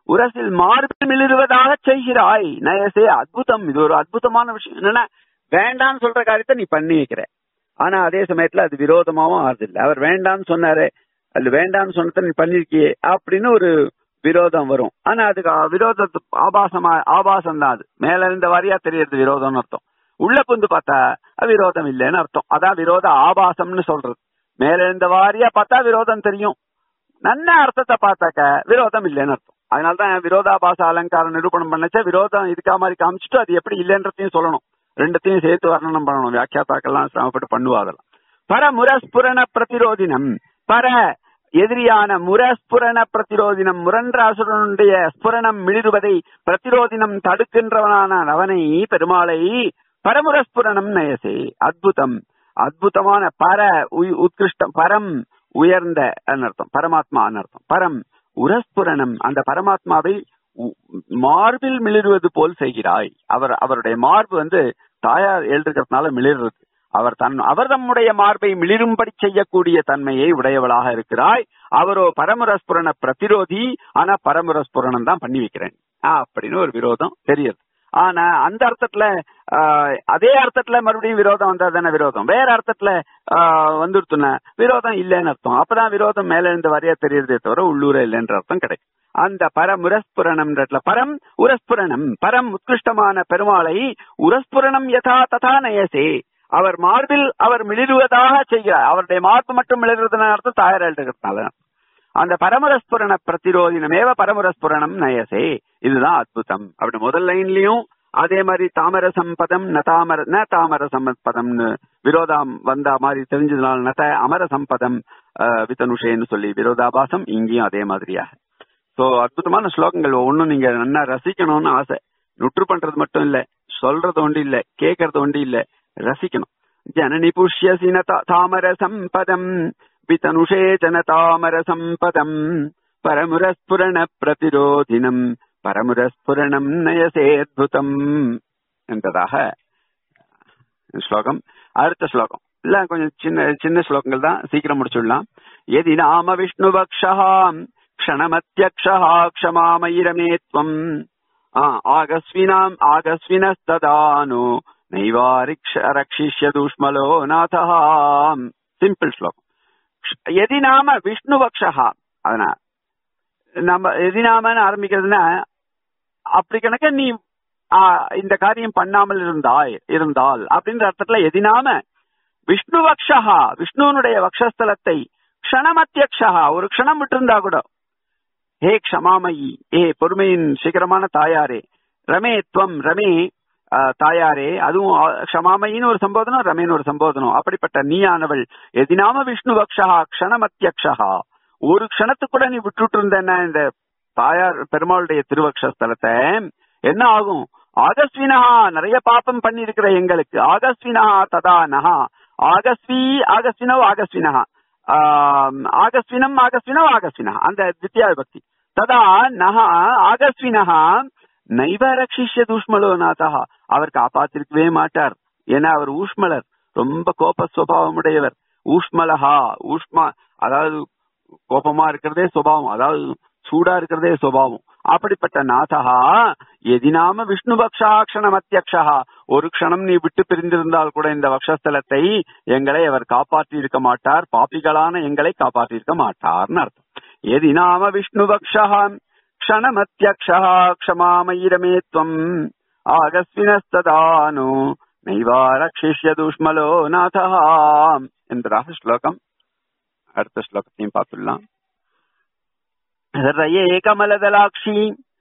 உரசில் மார்பில் மிளிருவதாக செய்கிறாய் நயசே அற்புதம் இது ஒரு அற்புதமான விஷயம் என்னன்னா வேண்டாம்னு சொல்ற காரியத்தை நீ பண்ணி வைக்கிற ஆனா அதே சமயத்துல அது விரோதமாவும் ஆறுது இல்ல அவர் வேண்டாம்னு சொன்னாரு அது வேண்டாம்னு சொன்னதை நீ பண்ணிருக்கியே அப்படின்னு ஒரு விரோதம் வரும் ஆனா அதுக்கு அ- விரோதத்து ஆபாசமா ஆபாசம் தான் அது மேல இருந்த வாரியா தெரியறது விரோதம்னு அர்த்தம் உள்ள புந்து பார்த்தா அது விரோதம் இல்லைன்னு அர்த்தம் அதான் விரோத ஆபாசம்னு சொல்றது மேல இருந்த வாரியா பார்த்தா விரோதம் தெரியும் நல்ல அர்த்தத்தை பார்த்தாக்க விரோதம் இல்லைன்னு அர்த்தம் அதனாலதான் விரோதாபாச அலங்காரம் நிரூபணம் பண்ணச்ச விரோதம் இதுக்கா மாதிரி காமிச்சிட்டு அது எப்படி இல்லைன்றதையும் சொல்லணும் ரெண்டத்தையும் சேர்த்து வர்ணனம் பண்ணணும் வியாக்கியாத்தாக்கெல்லாம் சிரமப்பட்டு பண்ணுவா அதெல்லாம் பர முரஸ்புரண பிரதிரோதினம் பர எதிரியான முரஸ்புரண பிரதிரோதினம் முரண்ராசுரனுடைய ஸ்புரணம் மிளிருவதை பிரதிரோதினம் தடுக்கின்றவனான அவனை பெருமாளை பரமுரஸ்புரணம் நயசே அத்புதம் அத்புதமான பர உய்- உத்கிருஷ்டம் பரம் உயர்ந்த அர்த்தம் பரமாத்மா அர்த்தம் பரம் உரஸ்புரணம் அந்த பரமாத்மாவை உ- மார்பில் மிளிருவது போல் செய்கிறாய் அவர் அவருடைய மார்பு வந்து தாயார் எழுதுகிறதுனால மிளிர்றது அவர் தன் அவர் தம்முடைய மார்பை மிளிரும்படி செய்யக்கூடிய தன்மையை உடையவளாக இருக்கிறாய் அவரோ பரமுரஸ்புரண பிரதிரோதி ஆனா பரமுரஸ்புரணம் தான் பண்ணி வைக்கிறேன் ஆஹ் அப்படின்னு ஒரு விரோதம் தெரியுது ஆனா அந்த அர்த்தத்துல ஆஹ், அதே அர்த்தத்துல மறுபடியும் விரோதம் வந்தா தானே விரோதம் வேற அர்த்தத்துல ஆஹ், வந்துடுத்துன விரோதம் இல்லைன்னு அர்த்தம் அப்பதான் விரோதம் மேல இருந்து வரையா தெரியுறதே தவிர உள்ளூர இல்லைன்ற அர்த்தம் கிடைக்கும் அந்த பரமுரஸ்புரணம் பரம் உரஸ்புரணம் பரம் உத்கிருஷ்டமான பெருமாளை உரஸ்புரணம் யதா ததா நயசே அவர் மார்பில் அவர் மிளிருவதாக செய்கிறார் அவருடைய மார்பு மட்டும் மிளிர்றதுன்னு அர்த்தம் தாயார் எழுதுகிறதுனால அந்த பரமரஸ்புரண பிரதிரோதினமேவ பரமரஸ்புரணம் நயசே இதுதான் அத்புதம் அப்படி முதல் லைன்லயும் அதே மாதிரி தாமர சம்பதம் ந தாமர ந தாமர சம்பதம்னு விரோதம் வந்த மாதிரி தெரிஞ்சதுனால நத அமர சம்பதம் அஹ், வித்தனுஷேன்னு சொல்லி விரோதாபாசம் இங்கேயும் அதே மாதிரியாக சோ அற்புதமான ஸ்லோகங்கள் ஒன்னும் நீங்க நல்லா ரசிக்கணும்னு ஆசை நுற்று பண்றது மட்டும் இல்ல சொல்றது ஒன்று இல்ல கேட்கறது ஒன்று இல்ல ரசிக்கணும் ஜனனி புஷ்யசி ந தா- தாமர சம்பதம் விதனுஷே ஜன தாமர சம்பதம் பரமுரஸ்புரண பிரதிரோதினம் பரமுரஸ்புரணம் நயசேத்புதம் என்பதாக ஸ்லோகம் அடுத்த ஸ்லோகம் இல்ல கொஞ்சம் சின்ன சின்ன ஸ்லோகங்கள் தான் சீக்கிரம் முடிச்சுடலாம் எதி நாம விஷ்ணு பக்ஷாம் க்ஷணமத்யக்ஷா க்ஷமாமயிரமேத்வம் ஆகஸ்வினாம் ஆகஸ்வினஸ்ததானு நைவாரிக்ஷ ரக்ஷிஷ்யதுஷ்மலோ நாதः சிம்பிள் ஸ்லோகம் எதி நாம விஷ்ணு பக்ஷா அதனால நம்ம எதி நாமன்னு ஆரம்பிக்கிறதுனா அப்படி கணக்க நீ ஆ, இந்த காரியம் பண்ணாமல் இருந்தாய் இருந்தால் அப்படின்ற அர்த்தத்துல எதினாம விஷ்ணு வக்ஷா விஷ்ணுவனுடைய வக்ஷஸ்தலத்தை க்ஷணமத்தியக்ஷா ஒரு க்ஷணம் விட்டிருந்தா கூட ஹே க்ஷமாமயி ஏ பொறுமையின் சீக்கிரமான தாயாரே ரமே துவம் ரமே ஆ, தாயாரே அதுவும் ஆ, க்ஷமாமயின்னு ஒரு சம்போதனம் ரமேன்னு ஒரு சம்போதனம் அப்படிப்பட்ட நீயானவள் எதினாம விஷ்ணு வக்ஷா க்ஷணமத்தியக்ஷா ஒரு க்ஷணத்துக்கு கூட நீ விட்டுட்டு இருந்தேன்னா இந்த தாயார் பெருமாளுடைய திருவக்ஷஸ்தலத்தை என்ன ஆகும் ஆகஸ்வினா நிறைய பாப்பம் பண்ணி இருக்கிற எங்களுக்கு ஆகஸ்வினா ததா நகா ஆகஸ்வி ஆகஸ்வினோ ஆகஸ்வினா ஆம், ஆகஸ்வினம் ஆகஸ்வினோ ஆகஸ்வினா அந்த தித்யா விபக்தி ததா நகா ஆகஸ்வினா நைவ ரட்சிஷ்ய தூஷ்மலோ நாதா அவர் காப்பாத்திருக்கவே மாட்டார் ஏன்னா அவர் ஊஷ்மலர் ரொம்ப கோப சுவாவமுடையவர் ஊஷ்மலஹா ஊஷ்மா அதாவது கோபமா இருக்கிறதே சுபாவம் அதாவது சூடா இருக்கிறதே சுபாவம் அப்படிப்பட்ட நாதகா எதினாம விஷ்ணு பக்ஷா க்ஷணம் அத்தியக்ஷா ஒரு க்ஷணம் நீ விட்டு பிரிந்திருந்தால் கூட இந்த வக்ஷஸ்தலத்தை எங்களை அவர் காப்பாற்றி இருக்க மாட்டார் பாப்பிகளான எங்களை காப்பாற்றி இருக்க மாட்டார்னு அர்த்தம் எதினாம விஷ்ணு பக்ஷா க்ஷணமத்தியக்ஷா க்ஷமாமயிரமே துவம் ஆகஸ்வினஸ்ததானு நைவா ரக்ஷிஷ்ய துஷ்மலோ நாதா என்பதாக ஸ்லோகம் அடுத்த ஸ்லோகத்தையும் பார்த்துடலாம் ஹிரயே கமலதலாक्षी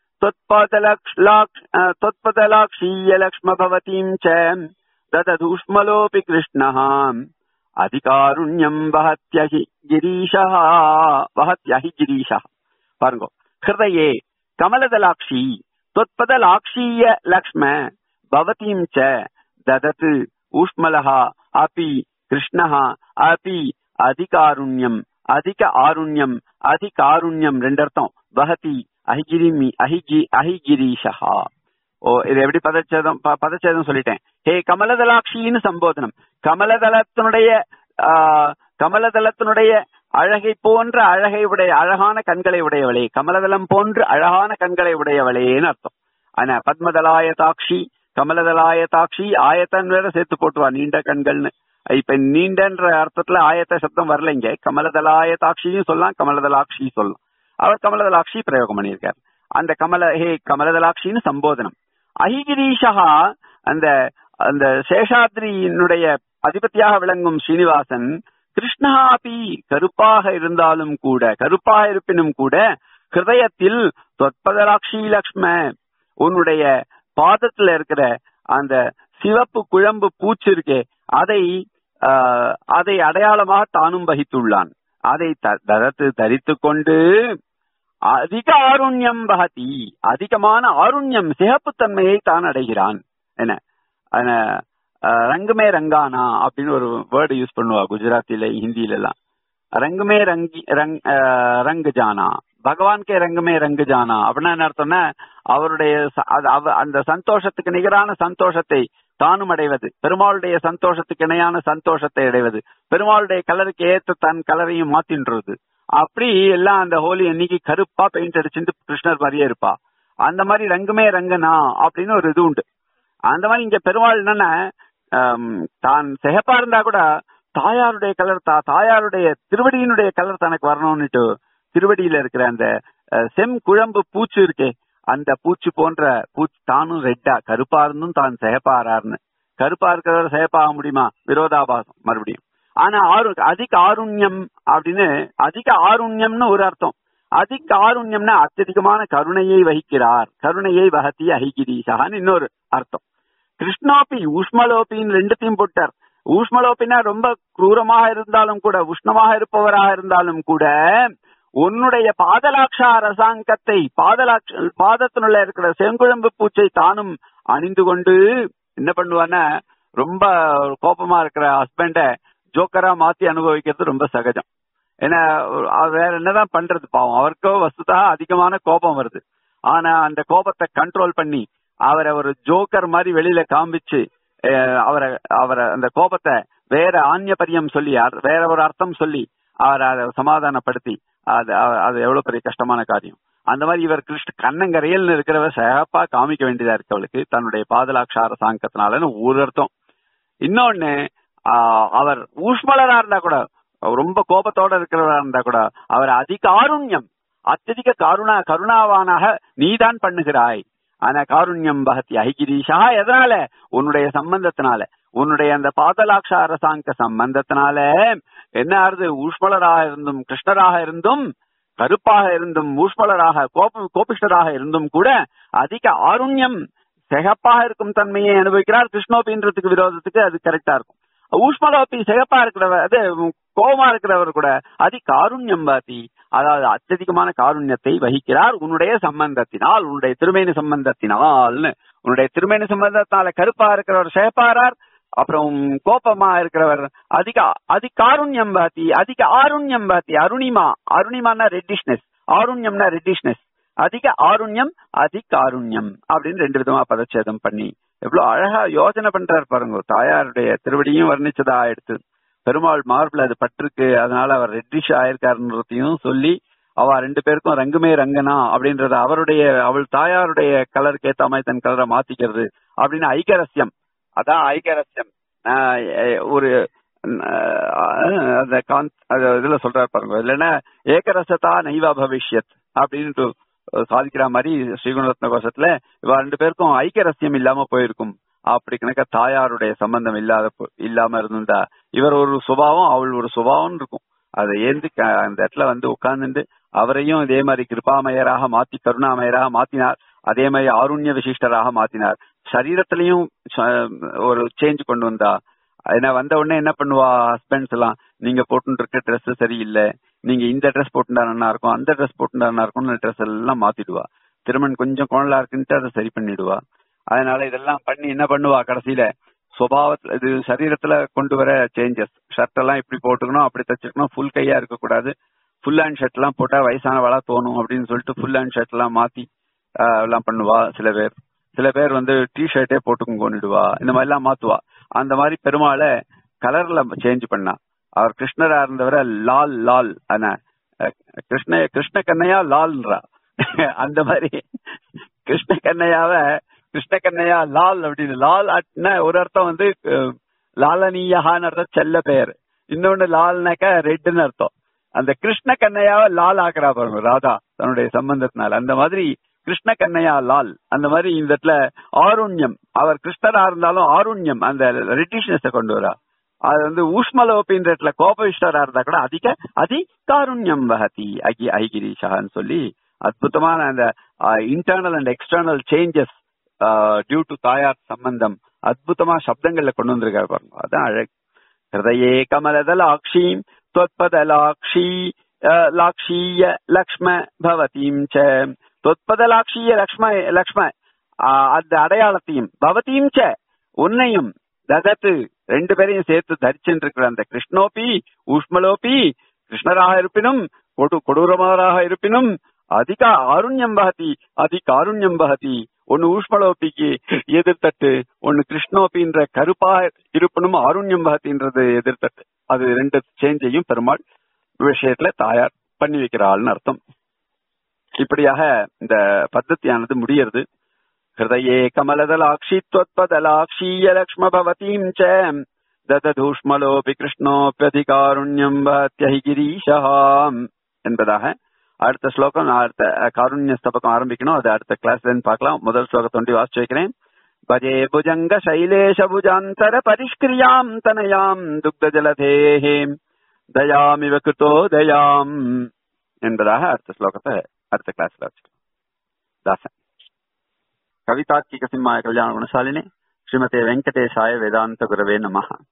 त्वत्पदलाक्षीय लक्ष्म भवतीम् च ददधूष्मलोऽपि कृष्णः अधिकारुण्यम् वहत्यहि गिरीशः वहत्यहि गिरीशः பாருங்க ஹிருதயே கமலதலாட்சி தொத்பதலாட்சீய லக்ஷ்ம பவதீம் ச ததத் ஊஷ்மலः अपि கிருஷ்ணः अपि அதிகாருண்யம் அதிக ஆருண்யம் அதிகாருண்யம் ரெண்டு அர்த்தம் வஹதி அஹிகிரிமி அஹிகி அஹிகிரீஷா ஓ இது எப்படி பதச்சேதம் ப- பதச்சேதம் சொல்லிட்டேன் ஹே கமலதலாட்சின்னு சம்போதனம் கமலதளத்தினுடைய ஆ, கமலதளத்தினுடைய அழகை போன்ற அழகை உடைய அழகான கண்களை உடையவளே கமலதளம் போன்று அழகான கண்களை உடையவளேன்னு அர்த்தம் ஆனா பத்மதலாய தாட்சி கமலதலாய தாட்சி ஆயத்தன் வேற சேர்த்து போட்டுவா நீண்ட கண்கள்னு இப்ப நீண்டன்ற அர்த்தத்துல ஆயத்த சப்தம் வரல இங்க கமலதலாய தாட்சியும் சொல்லலாம் கமலதலாட்சி சொல்லலாம் அவர் கமலதலாட்சி பிரயோகம் பண்ணியிருக்கார் அந்த கமல ஹே கமலதலாட்சின்னு சம்போதனம் அஹிகிரீஷா அந்த அந்த சேஷாத்ரியினுடைய அதிபதியாக விளங்கும் ஸ்ரீனிவாசன் கிருஷ்ணாபி கருப்பாக இருந்தாலும் கூட கருப்பாக இருப்பினும் கூட ஹிருதயத்தில் தொற்பதலாட்சி லக்ஷ்ம உன்னுடைய பாதத்துல இருக்கிற அந்த சிவப்பு குழம்பு பூச்சு இருக்கே அதை ஆஹ், அதை அடையாளமாக தானும் வகித்துள்ளான் அதை த- தரத்து தரித்து கொண்டு அதிக ஆருண்யம் பகதி அதிகமான ஆருண்யம் சிகப்புத்தன்மையை தான் அடைகிறான் என்ன அன, அஹ், ரங்குமே ரங்கானா அப்படின்னு ஒரு வேர்டு யூஸ் பண்ணுவா குஜராத்தில ஹிந்தில எல்லாம் ரங்குமே ரங்கி ரங் அஹ், ரங்கு ஜானா பகவான் கே ரங்குமே ரங்கு ஜானா அப்படின்னா என்ன அர்த்தம்னா அவருடைய ச- அது அவ- அந்த சந்தோஷத்துக்கு நிகரான சந்தோஷத்தை தானும் அடைவது பெருமாளுடைய சந்தோஷத்துக்கு இணையான சந்தோஷத்தை அடைவது பெருமாளுடைய கலருக்கு ஏத்த தன் கலரையும் மாத்தின்றது அப்படி எல்லாம் அந்த ஹோலி அன்னைக்கு கருப்பா பெயிண்ட் அடிச்சுட்டு கிருஷ்ணர் மாதிரியே இருப்பா அந்த மாதிரி ரங்குமே ரங்கனா அப்படின்னு ஒரு இது உண்டு அந்த மாதிரி இங்க பெருமாள் என்னன்னா ஆம், தான் சிகப்பா இருந்தா கூட தாயாருடைய கலர் தா தாயாருடைய திருவடியினுடைய கலர் தனக்கு வரணும்னுட்டு திருவடியில இருக்கிற அந்த அஹ், செம் குழம்பு பூச்சு இருக்கே அந்த பூச்சி போன்ற பூச்சி தானும் ரெட்டா கருப்பா இருந்தும் தான் சிகப்பாரார்னு கருப்பா இருக்கிறவர் சிகப்பாக முடியுமா விரோதாபாசம் மறுபடியும் ஆனா ஆரு அதிக ஆருண்யம் அப்படின்னு அதிக ஆருண்யம்னு ஒரு அர்த்தம் அதிக ஆருண்யம்னா அत्यதிகமான கருணையை வகிக்கிறார் கருணையை வகத்தி அஹிகிரீஷான்னு இன்னொரு அர்த்தம் கிருஷ்ணாபி ஊஷ்மலோபின்னு ரெண்டுத்தையும் போட்டார் ஊஷ்மலோபினா ரொம்ப குரூரமாக இருந்தாலும் கூட உஷ்ணமாக இருப்பவராக இருந்தாலும் கூட உன்னுடைய பாதலாட்சா ரசாங்கத்தை பாதலாட்ச பாதத்தினுள்ள இருக்கிற செங்குழம்பு பூச்சை தானும் அணிந்து கொண்டு என்ன பண்ணுவான்னா ரொம்ப கோபமா இருக்கிற ஹஸ்பண்ட ஜோக்கரா மாத்தி அனுபவிக்கிறது ரொம்ப சகஜம் ஏன்னா அவர் வேற என்னதான் பண்றது பாவம் அவருக்கோ வசுதா அதிகமான கோபம் வருது ஆனா அந்த கோபத்தை கண்ட்ரோல் பண்ணி அவரை ஒரு ஜோக்கர் மாதிரி வெளியில காமிச்சு அஹ், அவரை அவரை அந்த கோபத்தை வேற ஆன்யபரியம் சொல்லி அர்- வேற ஒரு அர்த்தம் சொல்லி அவரை அதை சமாதானப்படுத்தி அது அ- அது எவ்வளவு பெரிய கஷ்டமான காரியம் அந்த மாதிரி இவர் கிருஷ்ண கண்ணங்கரையல்னு இருக்கிறவர் சிறப்பா காமிக்க வேண்டியதா இருக்கு அவளுக்கு தன்னுடைய பாதலாட்சார சாங்கத்தினாலன்னு ஒரு அர்த்தம் இன்னொன்னு ஆஹ், அவர் ஊஷ்மலரா இருந்தா கூட ரொம்ப கோபத்தோட இருக்கிறவரா இருந்தா கூட அவர் அதிக ஆருண்யம் அत्यதிக கருணா கருணாவானாக நீதான் பண்ணுகிறாய் ஆனா காருண்யம் பகத்தி ஐகிரீஷா எதனால உன்னுடைய சம்பந்தத்தினால உன்னுடைய அந்த பாதலாட்ச அரசாங்க சம்பந்தத்தினால என்ன ஆறுது ஊஷ்மலராக இருந்தும் கிருஷ்ணராக இருந்தும் கருப்பாக இருந்தும் ஊஷ்மலராக கோப கோபிஷ்டராக இருந்தும் கூட அதிக ஆருண்யம் சிகப்பாக இருக்கும் தன்மையை அனுபவிக்கிறார் கிருஷ்ணோபின்றதுக்கு விரோதத்துக்கு அது கரெக்டா இருக்கும் ஊஷ்மலோபி சிகப்பா இருக்கிறவர் அது கோபமா இருக்கிறவர் கூட அதி காருண்யம் பாத்தி அதாவது அत्यதிகமான காருண்யத்தை வகிக்கிறார் உன்னுடைய சம்பந்தத்தினால் உன்னுடைய திருமேனி சம்பந்தத்தினால்னு உன்னுடைய திருமேனி சம்பந்தத்தினால கருப்பா இருக்கிறவர் சிகப்பாரார் அப்புறம் கோபமா இருக்கிறவர் அதிக அதி காருண்யம் பாத்தி அதிக ஆருண்யம் பாத்தி அருணிமா அருணிமானா ரெட்டிஷ்னஸ் ஆருண்யம்னா ரெட்டிஷ்னஸ் அதிக ஆருண்யம் அதி காருண்யம் அப்படின்னு ரெண்டு விதமா பதச்சேதம் பண்ணி எவ்வளவு அழகா யோசனை பண்றாரு பாருங்க தாயாருடைய திருவடியும் வர்ணிச்சதா எடுத்து பெருமாள் மார்பிள் அது பட்டிருக்கு அதனால அவர் ரெட்டிஷ் ஆயிருக்காருன்றதையும் சொல்லி அவ ரெண்டு பேருக்கும் ரங்குமே ரங்கனா அப்படின்றத அவருடைய அவள் தாயாருடைய கலருக்கு ஏத்த மாதிரி தன் கலரை மாத்திக்கிறது அப்படின்னு ஐகரஸ்யம் அதான் ஐகரஸ்யம் ஆஹ் எ- ஒரு ஆஹ் அந்த காந்த் அது இதுல சொல்றாரு பாருங்க இல்லைன்னா ஏகரசதா நைவா பவிஷ்யத் அப்படின்ட்டு சாதிக்கிற மாதிரி ஸ்ரீகுணரத்ன கோஷத்துல இவ ரெண்டு பேருக்கும் ஐக்கியரசியம் இல்லாம போயிருக்கும் அப்படி கணக்க தாயாருடைய சம்பந்தம் இல்லாத போ- இல்லாம இருந்தா இவர் ஒரு சுபாவம் அவள் ஒரு சுபாவம் இருக்கும் அதை ஏந்தி க- அந்த இடத்துல வந்து உட்கார்ந்துட்டு அவரையும் இதே மாதிரி கிருபாமயராக மாத்தி கருணாமயராக மாத்தினார் அதே மாதிரி ஆருண்ய விசிஷ்டராக மாத்தினார் சரீரத்திலையும் ச- ஒரு சேஞ்ச் கொண்டு வந்தா ஏன்னா வந்த உடனே என்ன பண்ணுவா ஹஸ்பண்ட்ஸ் எல்லாம் நீங்க போட்டு இருக்க ட்ரெஸ் சரியில்லை நீங்க இந்த ட்ரெஸ் போட்டுட்டா நல்லா இருக்கும் அந்த ட்ரெஸ் போட்டுட்டா நல்லா இருக்கும் ட்ரெஸ் எல்லாம் மாத்திடுவா திருமண் கொஞ்சம் குழலா இருக்குன்ட்டு அதை சரி பண்ணிடுவா அதனால இதெல்லாம் பண்ணி என்ன பண்ணுவா கடைசியில சுபாவத்துல இது சரீரத்துல கொண்டு வர சேஞ்சஸ் ஷர்ட் எல்லாம் இப்படி போட்டுக்கணும் அப்படி தச்சுக்கணும் ஃபுல் கையா இருக்க கூடாது ஃபுல் ஹேண்ட் ஷர்ட் எல்லாம் போட்டா வயசானவளா தோணும் அப்படின்னு சொல்லிட்டு ஃபுல் ஹேண்ட் ஷர்ட் எல்லாம் மாத்தி ஆஹ், எல்லாம் பண்ணுவா சில பேர் சில பேர் வந்து டி ஷர்ட்டே போட்டுக்கொண்டுடுவா இந்த மாதிரி எல்லாம் மாத்துவா அந்த மாதிரி பெருமாளை கலர்ல சேஞ்ச் பண்ணா அவர் கிருஷ்ணரா இருந்தவரை லால் லால் ஆனா அஹ், கிருஷ்ண கிருஷ்ண கண்ணையா லால்ன்றா அந்த மாதிரி கிருஷ்ண கண்ணையாவ கிருஷ்ண கண்ணையா லால் அப்படின்னு லால் அப்படின்னா ஒரு அர்த்தம் வந்து அஹ், லாலனீயஹான்னு அர்த்தம் செல்ல பெயர் இன்னொன்னு லால்னாக்க ரெட்டுன்னு அர்த்தம் அந்த கிருஷ்ண கண்ணையாவை லால் ஆக்குறா பாருங்க ராதா தன்னுடைய சம்பந்தத்தினால அந்த மாதிரி கிருஷ்ண கண்ணையா லால் அந்த மாதிரி இந்த இடத்துல ஆருண்யம் அவர் கிருஷ்ணரா இருந்தாலும் ஆருண்யம் அந்த ரெட்டிஷ்னஸ கொண்டு வரா அது வந்து ஊஷ்மலோபின்ற இடத்துல கோபவிஷ்டரா இருந்தா கூட அதிக அதி காருண்யம் வகதி அகி ஐகிரீஷான்னு சொல்லி அற்புதமான அந்த internal and external changes due to தாயார் சம்பந்தம் அற்புதமா சப்தங்கள்ல கொண்டு வந்திருக்காரு பாருங்க அதான் அழகு ஹிருதயே கமலதலாட்சீம் त्वत्पदलाक्षी अ, लाक्षीय लक्ष्म भवतीம் ச त्वत्पदலாक्षीய லக்ஷ்ம லக்ஷ்ம ஆ, அந்த அடையாளத்தையும் பவதீம் ச உன்னையும் ததத்து ரெண்டு பேரையும் சேர்த்து தரிச்சுட்டு இருக்கிற அந்த கிருஷ்ணோபி ஊஷ்மலோபி கிருஷ்ணராக இருப்பினும் கொடு கொடூரமாராக இருப்பினும் அதிக ஆருண்யம் வகதி அதி காருண்யம் வகதி ஒன்னு ஊஷ்மலோபிக்கு எதிர்த்தட்டு ஒன்னு கிருஷ்ணோபின்ற கருப்பா இருப்பினும் ஆருண்யம் வகத்தின்றது எதிர்த்தட்டு அது ரெண்டு சேஞ்சையும் பெருமாள் விஷயத்துல தாயார் பண்ணி வைக்கிறாள்னு அர்த்தம் இப்படியாக இந்த பத்ததியானது முடியறது ஹிருதயே கமலதலாட்சி त्वत्पदलाक्षीय லக்ஷ்ம பவதீம் ச தததூஷ்மலோபி கிருஷ்ணோப்பியதிகாருண்யம் வத்யஹி கிரீஷாம் என்பதாக அடுத்த ஸ்லோகம் நான் அடுத்த அஹ், காருண்ய ஸ்தபகம் ஆரம்பிக்கணும் அது அடுத்த கிளாஸ்ல பார்க்கலாம் முதல் ஸ்லோகத்தை ஒண்டி வாசிச்சு வைக்கிறேன் பஜே புஜங்க சைலேஷ புஜாந்தர பரிஷ்கிரியாம் தனயாம் துக்த ஜலதேஹே தயாமிவ கிருதோ தயாம் என்பதாக அடுத்த ஸ்லோகத்தை அடுத்த கிளாஸ்ல வச்சுக்கலாம் தாசன் கவிதாத்கிக சிம்மாய கல்யாண குணசாலினே ஸ்ரீமதே வெங்கடேஷாய வேதாந்த குரவே நமஹ